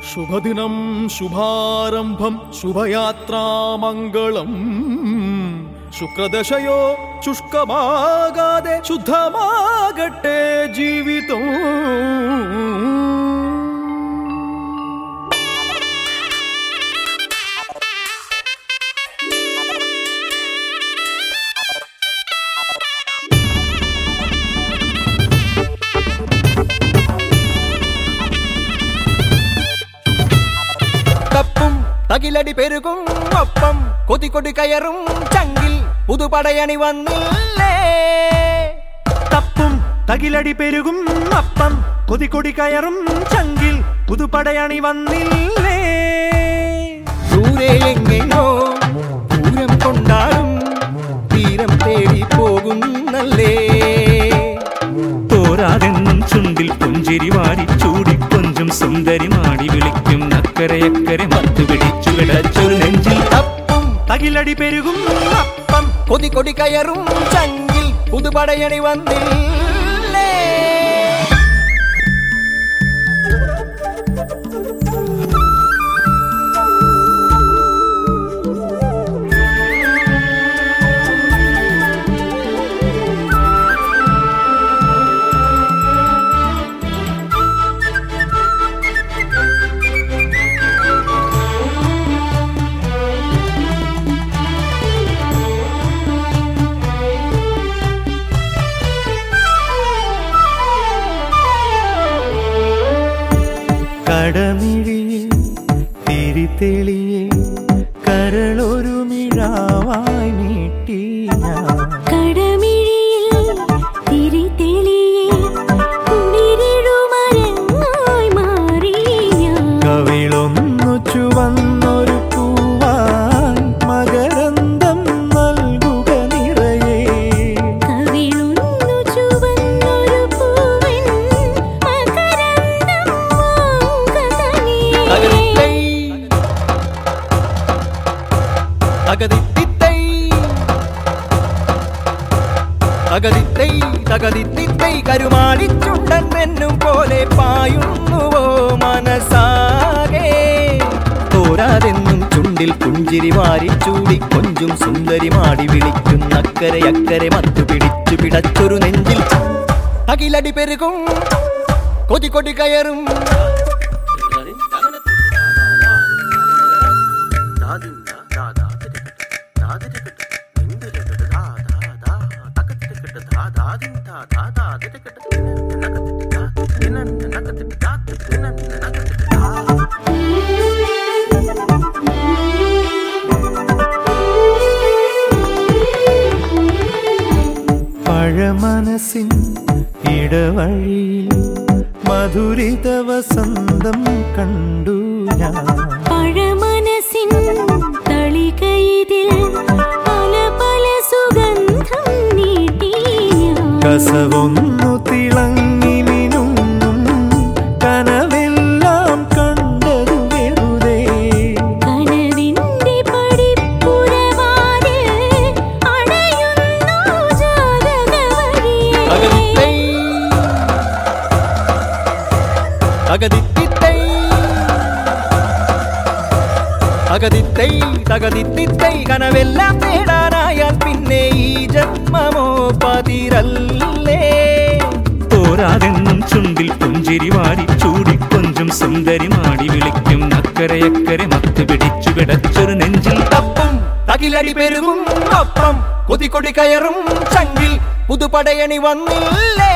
ശുഭദിനം ശുഭാരംഭം ശുഭയാത്രാമംഗളം ശുക്രദശയോ ശുഷ്കമാകാതെ ശുദ്ധമാകട്ടെ ജീവിതം തപ്പും തകിലടി പെരുകും ഒപ്പം കൊതികൊടി കയറും ചങ്കിൽ പുതുപടയണി വന്നില്ലേ തപ്പും തകിലടി പെരുകും അപ്പം കൊതികൊടി കയറും ചങ്കിൽ പുതുപടയണി വന്നില്ലേ ദൂരെ എങ്ങെയോ പൂരം കൊണ്ടാടും തീരം തേടി പോകുന്നല്ലേ തോരാതെന്നും ചുണ്ടിൽ പുഞ്ചിരി വാരി ചൂടി കൊഞ്ചും സുന്ദരി മാടി വിളിക്കും അക്കരയക്കരെ മത്തു പിടിച്ചു കിടച്ചൊരു നെഞ്ചിൽ തപ്പും തകിലടി പെരുകും അപ്പം കൊതികൊടി കയറും ചങ്കിൽ പുതുപടയണി വന്നില്ലേ കടമിഴിയെ തിരിതെളിയെ കരളൊരു മിഴാവായി നീട്ടി ഞാൻ കടമിഴിയിൽ തിരി തെളിയേ കുളിരിടുമരങ്ങായി മാറി ഞാൻ കവിളൊന്നു ചുവന്നൊരു പൂവായി മകരന്തം നൽകുക നിറയെ കവിളുന്നു ചുവന്നൊരു പൂവൻ മകരന്തം വാങ്ങുക തനിയേ. തകതിത്തൈ തകതിത്തിത്തൈ തകതിത്തൈ തകതിത്തിത്തൈ കരുമാടിച്ചുണ്ടൻ എന്നും പോലെ പായുന്നുവോ മനസ്സാകെ തോരാതെന്നും ചുണ്ടിൽ പുഞ്ചിരി വാരി ചൂടി കൊഞ്ചും സുന്ദരി മാടി വിളിക്കുന്ന അക്കരെ അക്കരെ മത്തു പിടിച്ചു പിടച്ചൊരു നെഞ്ചിൽ അകിലടി പെരുകും കൊതി കൊടി കയറും പഴമനസിൻ ഇടവഴിയിൽ മധുരിത വസന്തം കണ്ടു ഞാൻ പഴമനസിൻ തളികയിതിൽ പല പല സുഗന്ധം നീട്ടി ഞാൻ. കസവൊന്നു തിളങ്ങി മിനുങ്ങും കനവെല്ലാം കണ്ടതു വെറുതെ കനവിന്റെ പടിപ്പുരവാതിൽ അണയുന്നു ജാതകവഴിയേ. തകതിത്തൈ തകതിത്തിത്തൈ തകതിത്തൈ തകതിത്തിത്തൈ കനവെല്ലാം നേടാനായാൽ പിന്നെ ഈ ജന്മമോ പതിരല്ലേ തോരാതെന്നും ചുണ്ടിൽ പുഞ്ചിരി വാരി ചൂടി കൊഞ്ചും സുന്ദരി മാടി വിളിക്കും അക്കരയക്കരെ മത്തു പിടിച്ചു കിടച്ചൊരു നെഞ്ചിൽ തപ്പും തകിലടി പെരുകും ഒപ്പം കൊതികൊടി കയറും ചങ്കിൽ പുതുപടയണി വന്നില്ലേ